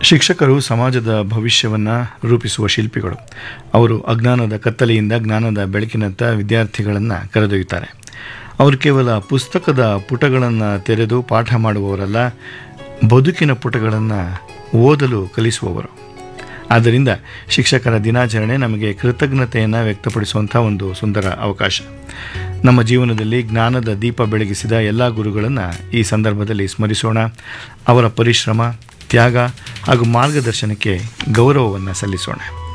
ಶಿಕ್ಷಕರು ಸಮಾಜದ ಭವಿಷ್ಯವನ್ನು ರೂಪಿಸುವ ಶಿಲ್ಪಿಗಳು ಅವರು ಅಜ್ಞಾನದ ಕತ್ತಲೆಯಿಂದ ಜ್ಞಾನದ ಬೆಳಕಿನತ್ತ ವಿದ್ಯಾರ್ಥಿಗಳನ್ನು ಕರೆದೊಯ್ಯುತ್ತಾರೆ ಅವರು ಕೇವಲ ಪುಸ್ತಕದ ಪುಟಗಳನ್ನು ತೆರೆದು ಪಾಠ ಮಾಡುವವರಲ್ಲ ಬದುಕಿನ ಪುಟಗಳನ್ನು ಓದಲು ಕಲಿಸುವವರು ಆದ್ದರಿಂದ ಶಿಕ್ಷಕರ ದಿನಾಚರಣೆ ನಮಗೆ ಕೃತಜ್ಞತೆಯನ್ನು ವ್ಯಕ್ತಪಡಿಸುವಂಥ ಒಂದು ಸುಂದರ ಅವಕಾಶ ನಮ್ಮ ಜೀವನದಲ್ಲಿ ಜ್ಞಾನದ ದೀಪ ಬೆಳಗಿಸಿದ ಎಲ್ಲ ಗುರುಗಳನ್ನು ಈ ಸಂದರ್ಭದಲ್ಲಿ ಸ್ಮರಿಸೋಣ ಅವರ ಪರಿಶ್ರಮ ತ್ಯಾಗ ಹಾಗೂ ಮಾರ್ಗದರ್ಶನಕ್ಕೆ ಗೌರವವನ್ನು ಸಲ್ಲಿಸೋಣ